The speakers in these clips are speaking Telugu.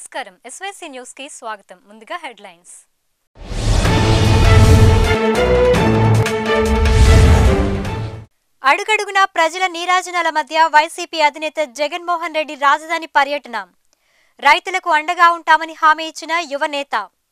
నమస్కారం ఎస్వైసీ న్యూస్ కి స్వాగతం ముందుగా హెడ్లైన్స్ అడుగడుగునా ప్రజల నీరాజనాల మధ్య వైసీపీ అధినేత జగన్మోహన్ రెడ్డి రాజధాని పర్యటన రైతులకు అండగా ఉంటామని హామీ ఇచ్చిన యువ నేత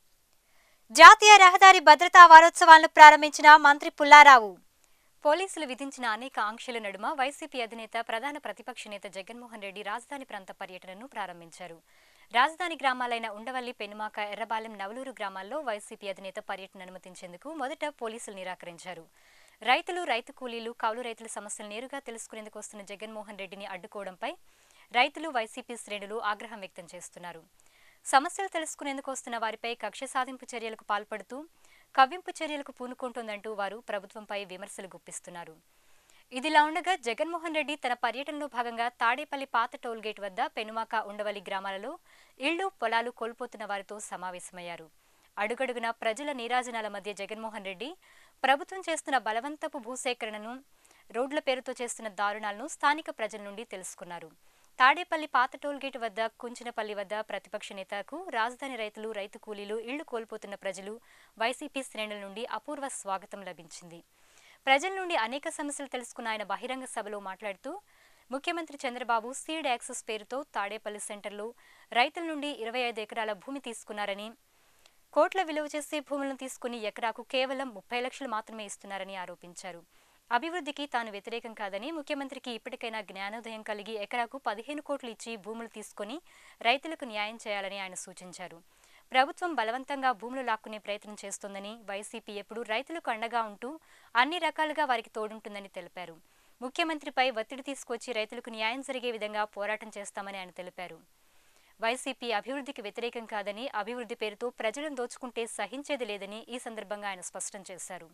జాతీయ రహదారి భద్రతా వారోత్సవాలను ప్రారంభించిన మంత్రి పుల్లారావు పోలీసులు విధించిన అనేక ఆంక్షల నడుమ వైసీపీ అధినేత ప్రధాన ప్రతిపక్ష నేత జగన్మోహన్ రెడ్డి రాజధాని ప్రాంత పర్యటనను ప్రారంభించారు రాజధాని గ్రామాలైన ఉండవల్లి పెనుమాక ఎర్రబాలెం నవలూరు గ్రామాల్లో వైసీపీ అధినేత పర్యటన అనుమతించేందుకు మొదట పోలీసులు నిరాకరించారు రైతులు రైతు కూలీలు కౌలు రైతుల సమస్యలు నేరుగా తెలుసుకునేందుకు వస్తున్న జగన్మోహన్ రెడ్డిని అడ్డుకోవడంపై రైతులు వైసీపీ శ్రేణులు ఆగ్రహం వ్యక్తం చేస్తున్నారు సమస్యలు తెలుసుకునేందుకు వస్తున్న వారిపై కక్ష సాధింపు చర్యలకు పాల్పడుతూ కవ్వింపు చర్యలకు పూనుకుంటోందంటూ వారు ప్రభుత్వంపై విమర్శలు గుప్పిస్తున్నారు ఇదిలా ఉండగా జగన్మోహన్ రెడ్డి తన పర్యటనలో భాగంగా తాడేపల్లి పాత టోల్గేట్ వద్ద పెనుమాక ఉండవల్లి గ్రామాలలో ఇళ్లు పొలాలు కోల్పోతున్న వారితో సమావేశమయ్యారు అడుగడుగున ప్రజల నీరాజనాల మధ్య జగన్మోహన్ రెడ్డి ప్రభుత్వం చేస్తున్న బలవంతపు భూసేకరణను రోడ్ల పేరుతో చేస్తున్న దారుణాలను స్థానిక ప్రజల నుండి తెలుసుకున్నారు తాడేపల్లి పాత టోల్గేట్ వద్ద కుంచినపల్లి వద్ద ప్రతిపక్ష నేతకు రాజధాని రైతులు రైతు కూలీలు ఇళ్లు కోల్పోతున్న ప్రజలు వైసీపీ శ్రేణుల నుండి అపూర్వ స్వాగతం లభించింది ప్రజల నుండి అనేక సమస్యలు తెలుసుకున్న ఆయన బహిరంగ సభలో మాట్లాడుతూ ముఖ్యమంత్రి చంద్రబాబు సీడ్ యాక్సెస్ పేరుతో తాడేపల్లి సెంటర్లో రైతుల నుండి ఇరవై ఐదు ఎకరాల భూమి తీసుకున్నారని కోట్ల విలువ చేసే భూములను తీసుకుని ఎకరాకు కేవలం ముప్పై లక్షలు మాత్రమే ఇస్తున్నారని ఆరోపించారు అభివృద్ధికి తాను వ్యతిరేకం కాదని ముఖ్యమంత్రికి ఇప్పటికైనా జ్ఞానోదయం కలిగి ఎకరాకు పదిహేను కోట్లు ఇచ్చి భూములు తీసుకొని రైతులకు న్యాయం చేయాలని ఆయన సూచించారు ప్రభుత్వం బలవంతంగా భూములు లాక్కునే ప్రయత్నం చేస్తోందని వైసీపీ ఎప్పుడు రైతులకు అండగా ఉంటూ అన్ని రకాలుగా వారికి తోడుంటుందని తెలిపారు ముఖ్యమంత్రిపై ఒత్తిడి తీసుకొచ్చి రైతులకు న్యాయం జరిగే విధంగా పోరాటం చేస్తామని ఆయన తెలిపారు వైసీపీ అభివృద్ధికి వ్యతిరేకం కాదని అభివృద్ధి పేరుతో ప్రజలను దోచుకుంటే సహించేది లేదని ఈ సందర్భంగా ఆయన స్పష్టం చేశారు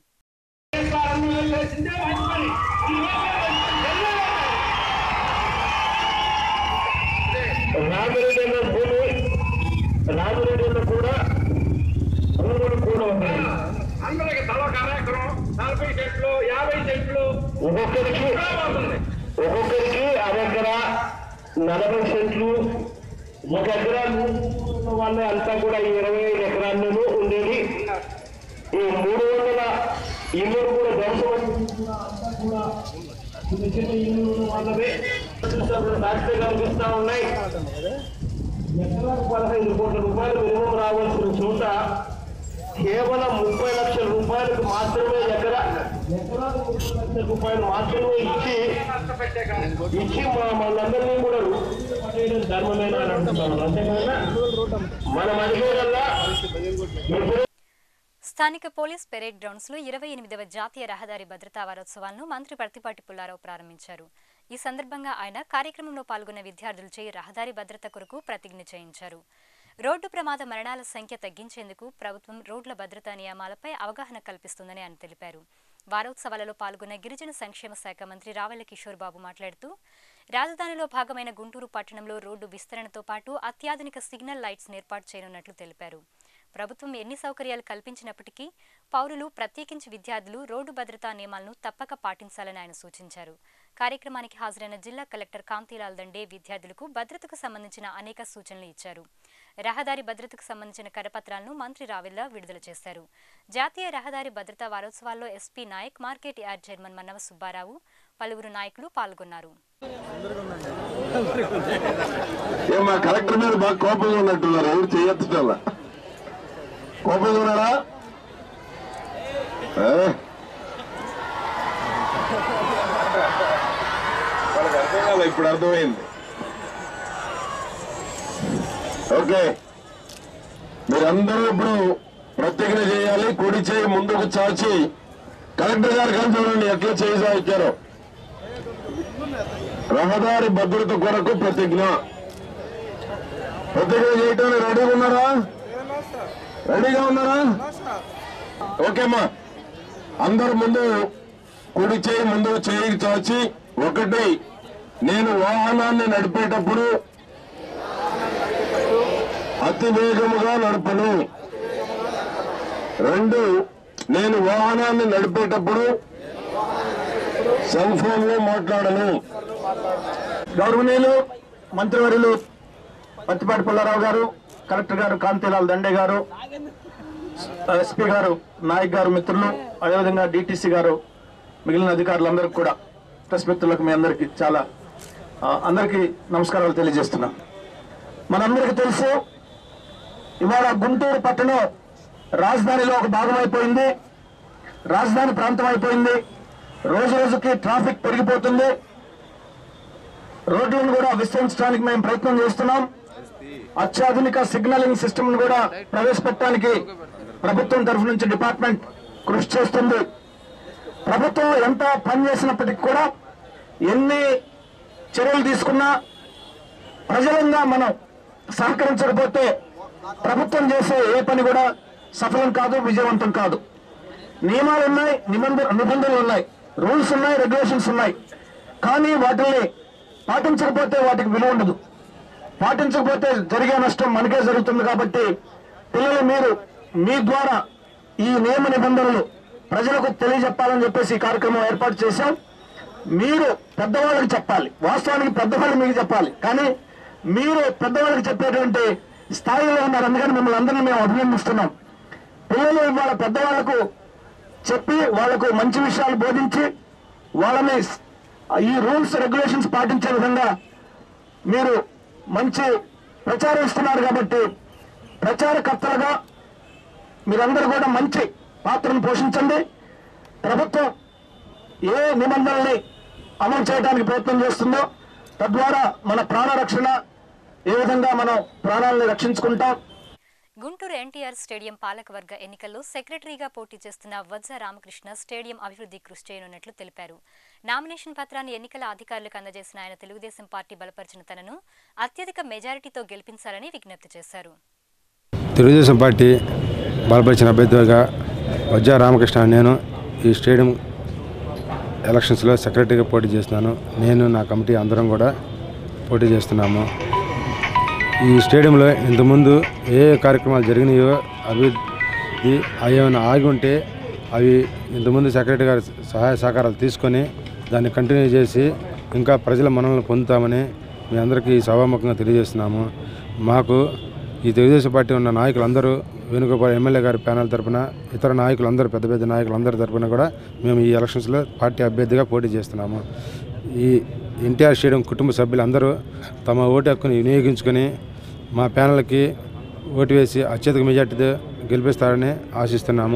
రామిరెడ్డి అన్న భూమి రామిరెడ్డి అన్న కూడా భూములు కూడా ఉన్నాయి అందరికి తల ఒక ఎకరం నలభై సెంట్లు యాభై సెంట్లు ఒక్కొక్కరికి బాగుంది ఒక్కొక్కరికి అరెకర నలభై సెంట్లు ఒక ఎకరా ఉన్న వాళ్ళ అంతా కూడా ఈ ఇరవై ఐదు ఎకరాల్లోనూ ఉండేది ఈ మూడు వందల ఇల్లు కూడా ధ్వంసం అంతా కూడా చిన్న చిన్న ఇల్లు ఉన్న వాళ్ళవే చూసినప్పుడు సాక్షి కనిపిస్తా ఉన్నాయి ఎకరాకు పదహైదు కోట్ల రూపాయలు మినిమం రావాల్సిన చోట కేవలం ముప్పై లక్షల రూపాయలకు మాత్రమే ఎకరా ఎకరాకు ముప్పై లక్షల రూపాయలు మాత్రమే ఇచ్చి కష్టపెట్టే కానీ ఇచ్చి మా మనందరినీ కూడా రూపాయలు పడేయడం ధర్మమైన అని అంటున్నాను అంతేకాదా మనం అడిగేదల్లా ఎప్పుడు స్థానిక పోలీస్ పెరేడ్ గ్రౌండ్స్ లో ఇరవై ఎనిమిదవ జాతీయ రహదారి భద్రతా వారోత్సవాలను మంత్రి ప్రత్తిపాటి పుల్లారావు ప్రారంభించారు ఈ సందర్భంగా ఆయన కార్యక్రమంలో పాల్గొన్న విద్యార్థులచే రహదారి భద్రత కొరకు ప్రతిజ్ఞ చేయించారు రోడ్డు ప్రమాద మరణాల సంఖ్య తగ్గించేందుకు ప్రభుత్వం రోడ్ల భద్రతా నియమాలపై అవగాహన కల్పిస్తుందని ఆయన తెలిపారు వారోత్సవాలలో పాల్గొన్న గిరిజన సంక్షేమ శాఖ మంత్రి రావెల కిషోర్ బాబు మాట్లాడుతూ రాజధానిలో భాగమైన గుంటూరు పట్టణంలో రోడ్డు విస్తరణతో పాటు అత్యాధునిక సిగ్నల్ లైట్స్ ఏర్పాటు చేయనున్నట్లు తెలిపారు ప్రభుత్వం ఎన్ని సౌకర్యాలు కల్పించినప్పటికీ పౌరులు ప్రత్యేకించి విద్యార్థులు రోడ్డు భద్రతా నియమాలను తప్పక పాటించాలని ఆయన సూచించారు కార్యక్రమానికి హాజరైన జిల్లా కలెక్టర్ కాంతిలాల్ దండే విద్యార్థులకు భద్రతకు సంబంధించిన అనేక సూచనలు ఇచ్చారు రహదారి భద్రతకు సంబంధించిన కరపత్రాలను మంత్రి రావెల్లా విడుదల చేశారు జాతీయ రహదారి భద్రతా వారోత్సవాల్లో SP Nayak market yard chairman Mannava Subbarao పలువురు నాయకులు పాల్గొన్నారు ఏ మా కలెక్టర్ మీద బాగా కోపంగా ఉన్నట్టున్నారు ఎవరు చేయొచ్చుటల్లా కోపంగా ఉన్నాడా ఏ? వాళ్ళకి అర్థం కాలే ఇప్పుడు అర్థమైంది ఓకే మీరందరూ ఇప్పుడు ప్రతిజ్ఞ చేయాలి కుడి చేయి ముందుకు చాచి కలెక్టర్ గారు కలిసి చూడండి ఎట్లా చేయి సాగించారో రహదారి భద్రత కొరకు ప్రతిజ్ఞ ప్రతిజ్ఞ చేయటానికి రెడీగా ఉన్నారా రెడీగా ఉన్నారా ఓకేమ్మా అందరు ముందు కుడి చేయి ముందు చేయి చాచి ఒకటి నేను వాహనాన్ని నడిపేటప్పుడు అతి వేగముగా నడపను రెండు నేను వాహనాన్ని నడిపేటప్పుడు సెల్ ఫోన్ లో మాట్లాడను గౌరవనీయులు మంత్రివర్యులు పత్తిపాటి పుల్లారావు గారు కలెక్టర్ గారు కాంతిలాల్ దండే గారు ఎస్పీ గారు నాయక్ గారు మిత్రులు అదేవిధంగా డిటిసి గారు మిగిలిన అధికారులందరికీ కూడా ప్రెస్ మిత్రులకు మీ అందరికీ చాలా ఆ, అందరికీ నమస్కారాలు తెలియజేస్తున్నాం మనందరికీ తెలుసు ఇవాళ గుంటూరు పట్టణం రాజధానిలో ఒక భాగం అయిపోయింది రాజధాని ప్రాంతం అయిపోయింది రోజు రోజుకి ట్రాఫిక్ పెరిగిపోతుంది రోడ్లను కూడా విస్తరించడానికి మేము ప్రయత్నం చేస్తున్నాం అత్యాధునిక సిగ్నలింగ్ సిస్టమ్ కూడా ప్రవేశపెట్టడానికి ప్రభుత్వం తరఫు నుంచి డిపార్ట్మెంట్ కృషి చేస్తుంది ప్రభుత్వం ఎంత పని చేసినప్పటికీ కూడా ఎన్ని చర్యలు తీసుకున్నా ప్రజలంగా మనం సహకరించకపోతే ప్రభుత్వం చేసే ఏ పని కూడా సఫలం కాదు విజయవంతం కాదు నియమాలు ఉన్నాయి నిబంధ నిబంధనలు ఉన్నాయి రూల్స్ ఉన్నాయి రెగ్యులేషన్స్ ఉన్నాయి కానీ వాటిని పాటించకపోతే వాటికి విలువ ఉండదు పాటించకపోతే జరిగే నష్టం మనకే జరుగుతుంది కాబట్టి పిల్లలు మీరు మీ ద్వారా ఈ నియమ నిబంధనలు ప్రజలకు తెలియజెప్పాలని చెప్పేసి ఈ కార్యక్రమం ఏర్పాటు చేశాం మీరు పెద్దవాళ్ళకి చెప్పాలి వాస్తవానికి పెద్దవాళ్ళు మీకు చెప్పాలి కానీ మీరు పెద్దవాళ్ళకి చెప్పేటువంటి స్థాయిలో ఉన్నారు అందుకని మిమ్మల్ని అందరినీ మేము అభినందిస్తున్నాం పిల్లలు ఇవాళ పెద్దవాళ్లకు చెప్పి వాళ్లకు మంచి విషయాలు బోధించి వాళ్ళని ఈ రూల్స్ రెగ్యులేషన్స్ పాటించే విధంగా మీరు మంచి ప్రచారం ఇస్తున్నారు కాబట్టి ప్రచారకర్తలుగా మీరందరూ కూడా మంచి పాత్రను పోషించండి ప్రభుత్వం ఏ నిబంధనల్ని అమలు చేయడానికి ప్రయత్నం చేస్తుందో తద్వారా మన ప్రాణ రక్షణ ఏ విధంగా మనం ప్రాణాలను రక్షించుకుంటాం గుంటూరు ఎన్టీఆర్ స్టేడియం పాలకవర్గ ఎన్నికల్లో సెక్రటరీగా పోటీ చేస్తున్న వజ్జ రామకృష్ణ స్టేడియం అభివృద్ధి కృషి చేయనున్నట్లు తెలిపారు నామినేషన్ పత్రాన్ని ఎన్నికల అధికారులకు అందజేసిన ఆయన తెలుగుదేశం పార్టీ బలపరిచిన తనను అత్యధిక మెజారిటీతో గెలిపించాలని విజ్ఞప్తి చేశారు తెలుగుదేశం పార్టీ బలపరిచిన అభ్యర్థిగా వజ్జా రామకృష్ణ నేను ఈ స్టేడియం ఎలక్షన్స్లో సెక్రటరీగా పోటీ చేస్తున్నాను నేను నా కమిటీ అందరం కూడా పోటీ చేస్తున్నాము ఈ స్టేడియంలో ఇంతకుముందు ఏ ఏ కార్యక్రమాలు జరిగినాయో అభివృద్ధి అవి ఏమైనా ఆగి ఉంటే అవి ఇంతకుముందు సెక్రటరీ గారి సహాయ సహకారాలు తీసుకొని దాన్ని కంటిన్యూ చేసి ఇంకా ప్రజల మనల్ని పొందుతామని మీ అందరికీ ఈ సభాముఖంగా తెలియజేస్తున్నాము మాకు ఈ తెలుగుదేశం పార్టీ ఉన్న నాయకులందరూ వేణుగోపాల్ ఎమ్మెల్యే గారి ప్యానల్ తరపున ఇతర నాయకులందరూ పెద్ద పెద్ద నాయకులందరి తరపున కూడా మేము ఈ ఎలక్షన్స్లో పార్టీ అభ్యర్థిగా పోటీ చేస్తున్నాము ఈ ఎన్టీఆర్ స్టేడియం కుటుంబ సభ్యులందరూ తమ ఓటు హక్కుని వినియోగించుకొని మా ప్యానల్కి ఓటు వేసి అత్యధిక మెజార్టీతో గెలిపిస్తారని ఆశిస్తున్నాము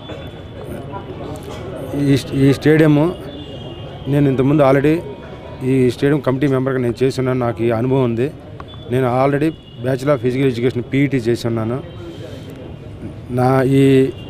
ఈ ఈ స్టేడియము నేను ఇంతకుముందు ఆల్రెడీ ఈ స్టేడియం కమిటీ మెంబర్గా నేను చేసి ఉన్నాను నాకు ఈ అనుభవం ఉంది నేను already bachelor of physical education PET చేసి ఉన్నాను నా ఈ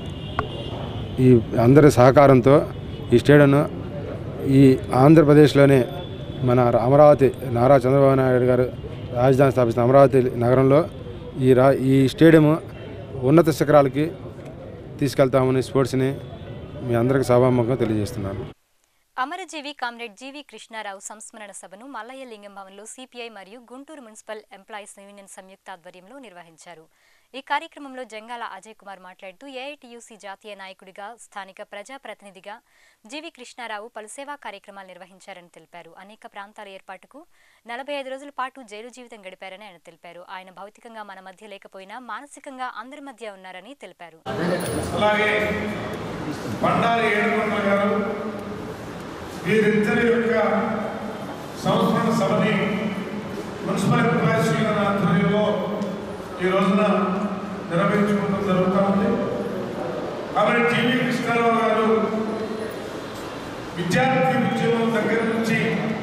ఈ అందరి సహకారంతో ఈ స్టేడియంను ఈ ఆంధ్రప్రదేశ్లోనే మన అమరావతి నారా చంద్రబాబు నాయుడు గారు రాజధాని స్థాపిస్తున్న అమరావతి నగరంలో ఈ రా ఈ స్టేడియము ఉన్నత శిఖరాలకి తీసుకెళ్తామని స్పోర్ట్స్ని మీ అందరికీ సభాముఖంగా తెలియజేస్తున్నాను అమరజీవి కామ్రేడ్ జీవి కృష్ణారావు సంస్మరణ సభను మల్లయ్య లింగం భవన్లో సిపిఐ మరియు గుంటూరు మున్సిపల్ ఎంప్లాయీస్ యూనియన్ సంయుక్త ఆధ్వర్యంలో నిర్వహించారు ఈ కార్యక్రమంలో జంగాల అజయ్ కుమార్ మాట్లాడుతూ ఏఐటియుసి జాతీయ నాయకుడిగా స్థానిక ప్రజాప్రతినిధిగా జీవి కృష్ణారావు పలు సేవా కార్యక్రమాలు నిర్వహించారని తెలిపారు అనేక ప్రాంతాల ఏర్పాటుకు నలభై ఐదు రోజుల పాటు జైలు జీవితం గడిపారని ఆయన తెలిపారు ఆయన భౌతికంగా మన మధ్య లేకపోయినా మానసికంగా అందరి మధ్య ఉన్నారని తెలిపారు అలాగే బండారి ఏడుకొండల గారు వీరిద్దరి యొక్క సంస్మరణ సభని మున్సిపల్ ఎంప్లాయీస్ యూనియన్ ఆధ్వర్యంలో ఈ రోజున నిర్వహించుకోవడం జరుగుతూ ఉంది కాబట్టి టీవీ కృష్ణారావు గారు విద్యార్థి ఉద్యమం దగ్గర నుంచి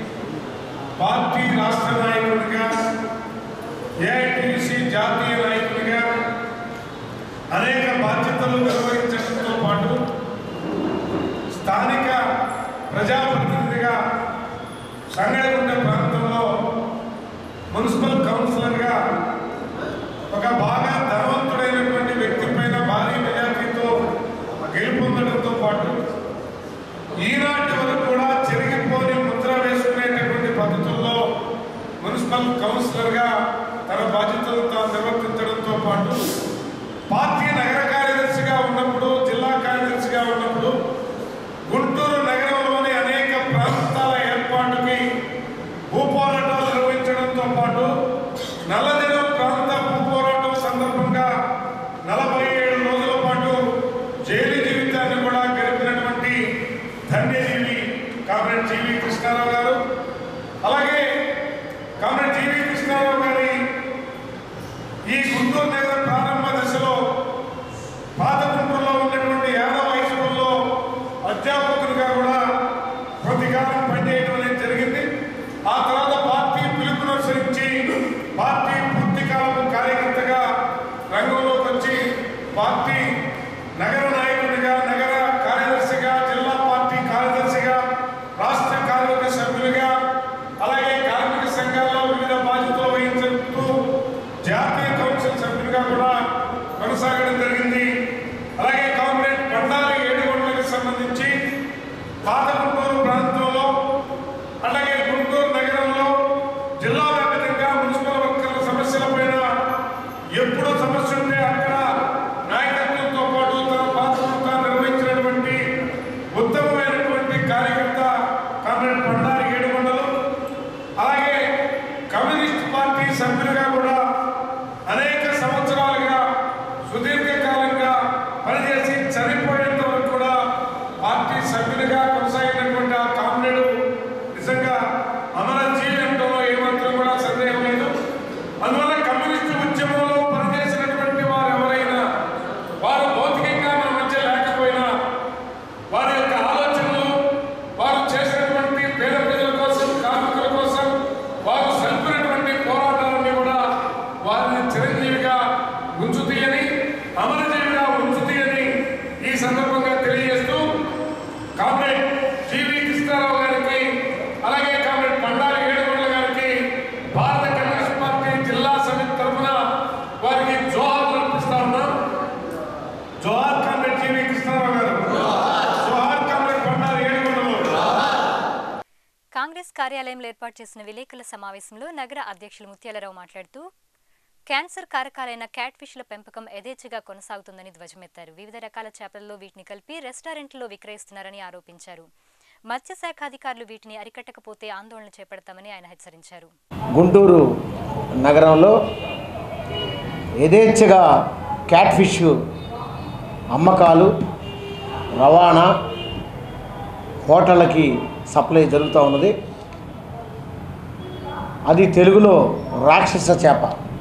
పార్టీ రాష్ట్ర నాయకుడిగా ఏఐటీసీ జాతీయ నాయకుడిగా అనేక బాధ్యతలు నిర్వహించడంతో పాటు స్థానిక ప్రజాప్రతినిధిగా సంగడిగుండ ప్రాంతంలో మున్సిపల్ కౌన్సిలర్గా ఒక బాగా ధనవంతుడైనటువంటి వ్యక్తి పైన భారీ మెజార్టీతో గెలుపొందడంతో పాటు ఈనాటి వరకు కూడా చెరిగిపోని ముద్ర వేసుకునేటటువంటి పద్ధతుల్లో మున్సిపల్ కౌన్సిలర్గా తన బాధ్యతలు తాను నిర్వర్తించడంతో పాటు పార్టీ నగర కార్యదర్శిగా ఉన్నప్పుడు జిల్లా కార్యదర్శిగా ఉన్నప్పుడు గుంటూరు నగరంలోని అనేక ప్రాంతాల ఏర్పాటుకి భూపోరాటాలు నిర్వహించడంతో పాటు నల్లదిన ప్రాంత భూపోరాటం అధ్యాపకులుగా కూడా ప్రతికారం పనిచేయడం అనేది జరిగింది ఆ తర్వాత పార్టీ పిలుపుననుసరించి పార్టీ పూర్తికాలం కార్యకర్తగా రంగంలోకి వచ్చి పార్టీ నగర నాయకుడిగా నగర కార్యదర్శిగా జిల్లా పార్టీ కార్యదర్శిగా రాష్ట్ర కార్యవర్గ సభ్యులుగా అలాగే కార్మిక సంఘాల్లో వివిధ బాధ్యతలు వహించుతూ జాతీయ కౌన్సిల్ సభ్యులుగా కూడా కొనసాగడం జరిగింది అలాగే కామ్రేడ్ పండాలి ఏడుగొండలకు సంబంధించి పాత గుంటూరు ప్రాంతంలో అలాగే గుంటూరు నగరంలో జిల్లా వ్యాప్తంగా మున్సిపల్ వర్కర్ల సమస్యలపైన ఎప్పుడు సమస్య ఉంటే అక్కడ నాయకత్వంతో పాటు తన పాత్రత నిర్వహించినటువంటి ఉత్తమమైనటువంటి కార్యకర్త కామ్రేడ్ పండారి ఏడుగొండలు అలాగే కమ్యూనిస్ట్ పార్టీ సభ్యులుగా కూడా అనేక సంవత్సరాలుగా సుదీర్ఘకాలంగా పనిచేసి చనిపోయేంత వరకు కూడా పార్టీ సభ్యులుగా కొనసాగినటువంటి ఆ కామ్రేడు నిజంగా అమర జీవితంలో ఏమాత్రం కూడా సందేహం లేదు అందువల్ల కమ్యూనిస్టు ఉద్యమంలో పనిచేసినటువంటి వారు ఎవరైనా వారు భౌతికంగా మన మధ్య లేకపోయినా వారి యొక్క ఆలోచనలు వారు చేసినటువంటి పేద ప్రజల కోసం కార్మికుల కోసం వారు సల్పినటువంటి పోరాటాలన్నీ కూడా వారిని చిరంజీవిగా ఉంచుతీయని అమరజీవిగా ఉంచుతీయని ఈ సందర్భంగా తెలియజేస్తూ కామ్రేడ్ జీవి కృష్ణారావు గారికి అలాగే కామ్రేడ్ పండారి ఏడుగొండ గారికి భారత కమ్యూనిస్ట్ పార్టీ జిల్లా సమితి తరఫున వారికి జోహార్ అర్పిస్తా ఉన్నాం జోహార్ కామ్రేడ్ జీవి కృష్ణారావు గారు జోహార్ కామ్రేడ్ పండారి ఏడుగొండలు కాంగ్రెస్ కార్యాలయంలో ఏర్పాటు చేసిన విలేకరుల సమావేశంలో నగర అధ్యక్షులు ముత్యాలరావు మాట్లాడుతూ క్యాన్సర్ కారకాలైన క్యాట్ ఫిష్ల పెంపకం యథేచ్ఛగా కొనసాగుతుందని ధ్వజమెత్తారు వివిధ రకాల చేపలలో వీటిని కలిపి రెస్టారెంట్లో విక్రయిస్తున్నారని ఆరోపించారు మత్స్యశాఖ అధికారులు వీటిని అరికట్టకపోతే ఆందోళన చేపడతామని ఆయన హెచ్చరించారు గుంటూరు నగరంలో యథేచ్ఛగా క్యాట్ ఫిష్ అమ్మకాలు రవాణా హోటళ్ళకి సప్లై జరుగుతూ ఉన్నది అది తెలుగులో రాక్షస చేప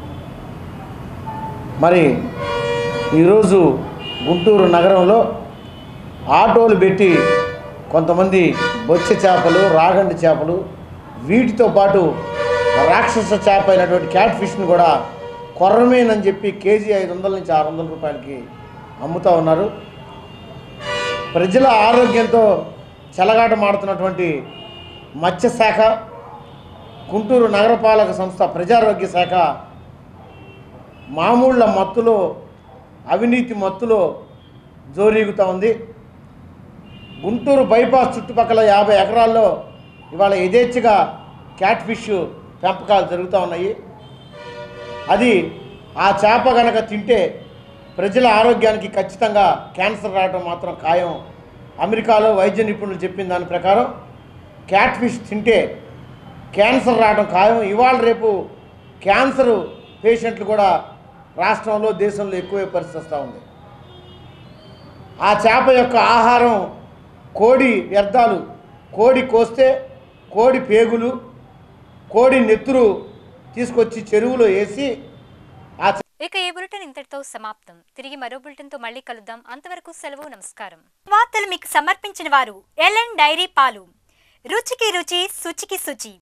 మరి ఈరోజు గుంటూరు నగరంలో ఆటోలు పెట్టి కొంతమంది బొచ్చ చేపలు రాగండి చేపలు వీటితో పాటు రాక్షస చేప అయినటువంటి క్యాట్ ఫిష్ని కూడా కొర్రమేనని చెప్పి కేజీ ఐదు వందల నుంచి ఆరు వందల రూపాయలకి అమ్ముతూ ఉన్నారు ప్రజల ఆరోగ్యంతో చెలగాటమాడుతున్నటువంటి మత్స్యశాఖ గుంటూరు నగరపాలక సంస్థ ప్రజారోగ్య శాఖ మామూళ్ళ మత్తులో అవినీతి మత్తులో జోరీగుతూ ఉంది గుంటూరు బైపాస్ చుట్టుపక్కల యాభై ఎకరాల్లో ఇవాళ యథేచ్ఛగా క్యాట్ ఫిష్ పెంపకాలు జరుగుతూ ఉన్నాయి అది ఆ చేప గనక తింటే ప్రజల ఆరోగ్యానికి ఖచ్చితంగా క్యాన్సర్ రావడం మాత్రం ఖాయం అమెరికాలో వైద్య నిపుణులు చెప్పిన దాని ప్రకారం క్యాట్ ఫిష్ తింటే క్యాన్సర్ రావడం ఖాయం ఇవాళ రేపు క్యాన్సర్ పేషెంట్లు కూడా రాష్ట్రంలో దేశంలో ఎక్కువే పరిస్థితి వస్తూ ఉంది ఆ చేప యొక్క ఆహారం కోడి వ్యర్థాలు కోడి కోస్తే కోడి పేగులు కోడి నెత్తురు తీసుకొచ్చి చెరువులో వేసి ఆ ఇక ఈ బులెటిన్ ఇంతటితో సమాప్తం తిరిగి మరో బులెటిన్ తో మళ్ళీ కలుద్దాం అంతవరకు సెలవు నమస్కారం వార్తలు మీకు సమర్పించిన వారు ఎల్ఎన్ డైరీ పాలు రుచికి రుచి శుచికి శుచి